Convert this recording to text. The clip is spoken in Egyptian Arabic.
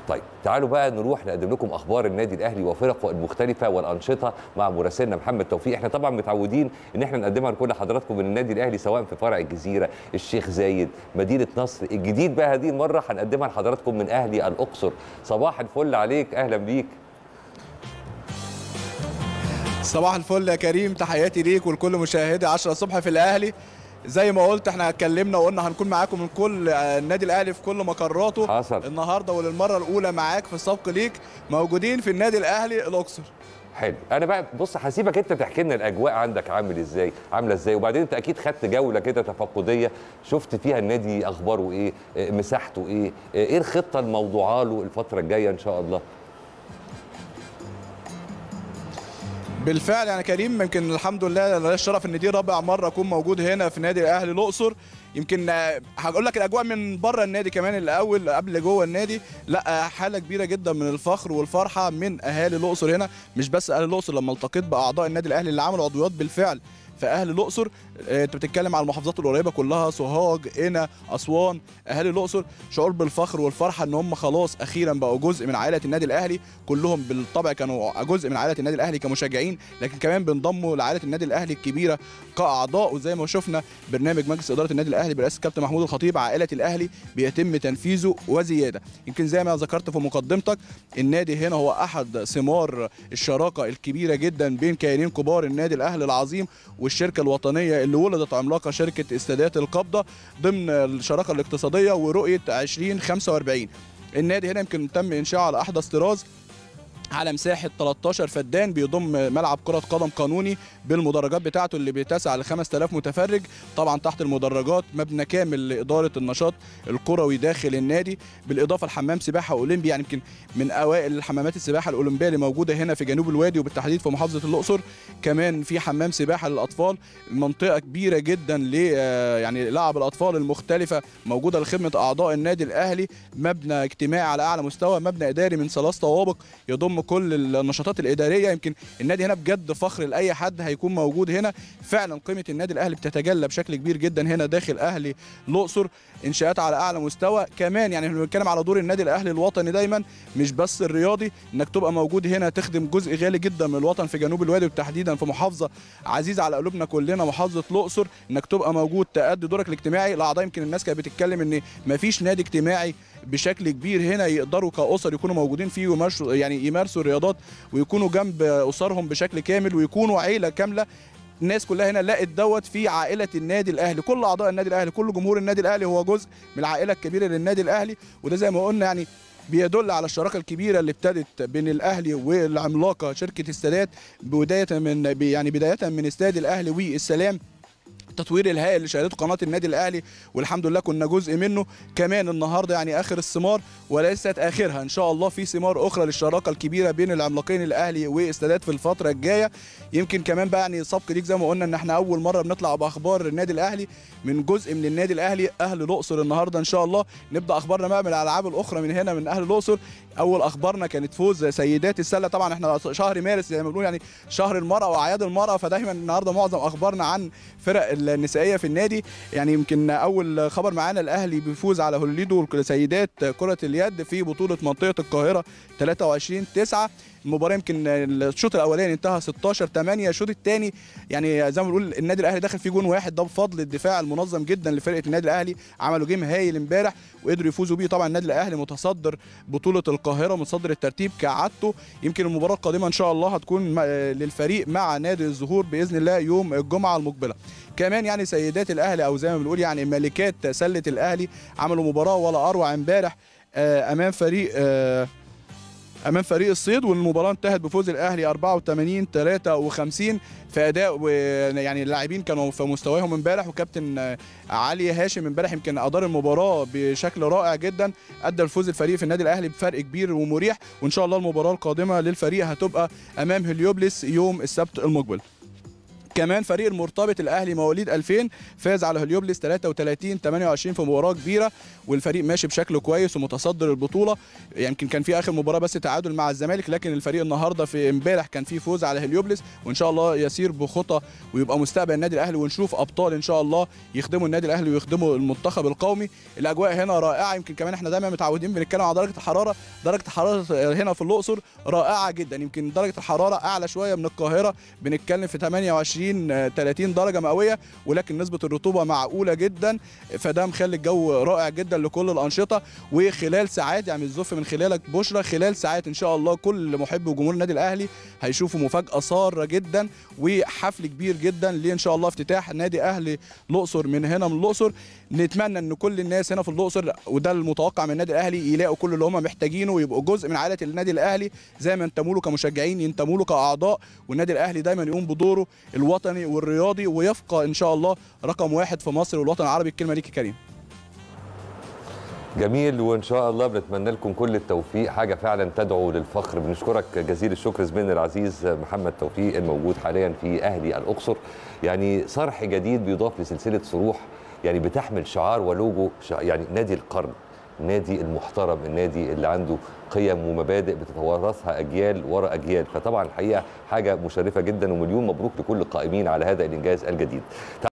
طيب تعالوا بقى نروح نقدم لكم اخبار النادي الاهلي وفرقه المختلفه والانشطه مع مراسلنا محمد توفيق احنا طبعا متعودين ان احنا نقدمها لكل حضراتكم من النادي الاهلي سواء في فرع الجزيره الشيخ زايد مدينه نصر الجديد بقى هذه المره هنقدمها لحضراتكم من اهلي الاقصر صباح الفل عليك اهلا بيك صباح الفل يا كريم تحياتي ليك ولكل مشاهدي 10 الصبح في الاهلي زي ما قلت احنا اتكلمنا وقلنا هنكون معاكم من كل النادي الاهلي في كل مقراته حصل. النهارده وللمره الاولى معاك في السبق ليك موجودين في النادي الاهلي الاقصر حلو انا بقى بص هسيبك انت تحكي لنا الاجواء عندك عامل ازاي عامله ازاي وبعدين انت اكيد خدت جوله كده تفقديه شفت فيها النادي اخباره ايه آه، مساحته ايه آه، ايه الخطه الموضوعه له الفتره الجايه ان شاء الله بالفعل يعني كريم يمكن الحمد لله لله الشرف ان دي رابع مره اكون موجود هنا في نادي الاهلي الاقصر يمكن آه، هقول لك الاجواء من بره النادي كمان الاول قبل جوه النادي لا آه، حاله كبيره جدا من الفخر والفرحه من اهالي الاقصر هنا مش بس اهالي الاقصر لما التقيت باعضاء النادي الاهلي اللي عملوا عضويات بالفعل في اهل الاقصر آه، انت بتتكلم على المحافظات القريبه كلها سوهاج قنا اسوان اهالي الاقصر شعور بالفخر والفرحه ان هم خلاص اخيرا بقوا جزء من عائله النادي الاهلي كلهم بالطبع كانوا جزء من عائله النادي الاهلي كمشجعين لكن كمان بينضموا لعائله النادي الاهلي الكبيره كاعضاء وزي ما شفنا برنامج مجلس اداره النادي الاهلي برئاسه كابتن محمود الخطيب عائله الاهلي بيتم تنفيذه وزياده يمكن زي ما ذكرت في مقدمتك النادي هنا هو احد ثمار الشراكه الكبيره جدا بين كيانين كبار النادي الاهلي العظيم والشركه الوطنيه اللي ولدت عملاقه شركه استادات القبضه ضمن الشراكه الاقتصاديه ورؤيه 2045 النادي هنا يمكن تم انشاؤه على احدث طراز على مساحه 13 فدان بيضم ملعب كره قدم قانوني بالمدرجات بتاعته اللي بتسع ل 5000 متفرج طبعا تحت المدرجات مبنى كامل لاداره النشاط الكروي داخل النادي بالاضافه لحمام سباحه اولمبي يعني يمكن من اوائل الحمامات السباحه الاولمبيه اللي موجوده هنا في جنوب الوادي وبالتحديد في محافظه الاقصر كمان في حمام سباحه للاطفال منطقه كبيره جدا ل آه، يعني لعب الاطفال المختلفه موجوده لخدمه اعضاء النادي الاهلي مبنى اجتماعي على اعلى مستوى مبنى اداري من ثلاث طوابق يضم كل النشاطات الاداريه يمكن النادي هنا بجد فخر لاي حد هيكون موجود هنا فعلا قيمه النادي الاهلي بتتجلى بشكل كبير جدا هنا داخل اهلي الاقصر انشاءات على اعلى مستوى كمان يعني احنا بنتكلم على دور النادي الاهلي الوطني دايما مش بس الرياضي انك تبقى موجود هنا تخدم جزء غالي جدا من الوطن في جنوب الوادي وتحديدا في محافظه عزيزه على قلوبنا كلنا محافظه الاقصر انك تبقى موجود تأدي دورك الاجتماعي الاعضاء يمكن الناس كانت بتتكلم ان مفيش نادي اجتماعي بشكل كبير هنا يقدروا كاسر يكونوا موجودين فيه ويمارسوا يعني يمارسوا الرياضات ويكونوا جنب اسرهم بشكل كامل ويكونوا عيله كامله الناس كلها هنا لقت دوت في عائله النادي الاهلي كل اعضاء النادي الاهلي كل جمهور النادي الاهلي هو جزء من العائله الكبيره للنادي الاهلي وده زي ما قلنا يعني بيدل على الشراكه الكبيره اللي ابتدت بين الاهلي والعملاقه شركه السادات بدايه من يعني بدايه من استاد الاهلي والسلام التطوير الهائل اللي شهدته قناه النادي الاهلي والحمد لله كنا جزء منه كمان النهارده يعني اخر الثمار وليست اخرها ان شاء الله في ثمار اخرى للشراكه الكبيره بين العملاقين الاهلي واستادات في الفتره الجايه يمكن كمان بقى يعني سبق ليك زي ما قلنا ان احنا اول مره بنطلع باخبار النادي الاهلي من جزء من النادي الاهلي اهل الاقصر النهارده ان شاء الله نبدا اخبارنا بقى من الالعاب الاخرى من هنا من اهل الاقصر اول اخبارنا كانت فوز سيدات السله طبعا احنا شهر مارس زي ما بنقول يعني شهر المراه واعياد المراه فدايما النهارده معظم اخبارنا عن فرق النسائيه في النادي يعني يمكن اول خبر معانا الاهلي بيفوز على هوليدو سيدات كره اليد في بطوله منطقه القاهره 23 9 المباراه يمكن الشوط الاولاني انتهى 16 8 الشوط الثاني يعني زي ما بنقول النادي الاهلي دخل فيه جون واحد ده بفضل الدفاع المنظم جدا لفرقه النادي الاهلي عملوا جيم هايل امبارح وقدروا يفوزوا بيه طبعا النادي الاهلي متصدر بطوله القاهره متصدر الترتيب كعادته يمكن المباراه القادمه ان شاء الله هتكون م- للفريق مع نادي الزهور باذن الله يوم الجمعه المقبله كمان يعني سيدات الاهلي او زي ما بنقول يعني ملكات سله الاهلي عملوا مباراه ولا اروع امبارح آه، امام فريق آه، امام فريق الصيد والمباراه انتهت بفوز الاهلي 84 53 في اداء ويعني اللاعبين كانوا في مستواهم امبارح وكابتن آه، علي هاشم امبارح يمكن ادار المباراه بشكل رائع جدا ادى الفوز الفريق في النادي الاهلي بفرق كبير ومريح وان شاء الله المباراه القادمه للفريق هتبقى امام هليوبلس يوم السبت المقبل كمان فريق المرتبط الاهلي مواليد 2000 فاز على هليوبلس 33 28 في مباراه كبيره والفريق ماشي بشكل كويس ومتصدر البطوله يمكن كان في اخر مباراه بس تعادل مع الزمالك لكن الفريق النهارده في امبارح كان في فوز على هليوبلس وان شاء الله يسير بخطى ويبقى مستقبل النادي الاهلي ونشوف ابطال ان شاء الله يخدموا النادي الاهلي ويخدموا المنتخب القومي الاجواء هنا رائعه يمكن كمان احنا دايما متعودين بنتكلم على درجه الحراره درجه الحراره هنا في الاقصر رائعه جدا يمكن درجه الحراره اعلى شويه من القاهره بنتكلم في 28 30 درجه مئويه ولكن نسبه الرطوبه معقوله جدا فده مخلي الجو رائع جدا لكل الانشطه وخلال ساعات يعني الزف من خلالك بشرى خلال ساعات ان شاء الله كل محب وجمهور النادي الاهلي هيشوفوا مفاجاه ساره جدا وحفل كبير جدا لان شاء الله افتتاح نادي اهلي الاقصر من هنا من الاقصر نتمنى ان كل الناس هنا في الاقصر وده المتوقع من النادي الاهلي يلاقوا كل اللي هم محتاجينه ويبقوا جزء من عائله النادي الاهلي زي ما ينتموا له كمشجعين ينتموا له كاعضاء والنادي الاهلي دايما يقوم بدوره الوطني والرياضي ويبقى ان شاء الله رقم واحد في مصر والوطن العربي الكلمه ليك يا كريم جميل وان شاء الله بنتمنى لكم كل التوفيق حاجه فعلا تدعو للفخر بنشكرك جزيل الشكر زميلنا العزيز محمد توفيق الموجود حاليا في اهلي الاقصر يعني صرح جديد بيضاف لسلسله صروح يعني بتحمل شعار ولوجو شع- يعني نادي القرن النادي المحترم النادي اللي عنده قيم ومبادئ بتتوارثها اجيال ورا اجيال فطبعا الحقيقه حاجه مشرفه جدا ومليون مبروك لكل القائمين على هذا الانجاز الجديد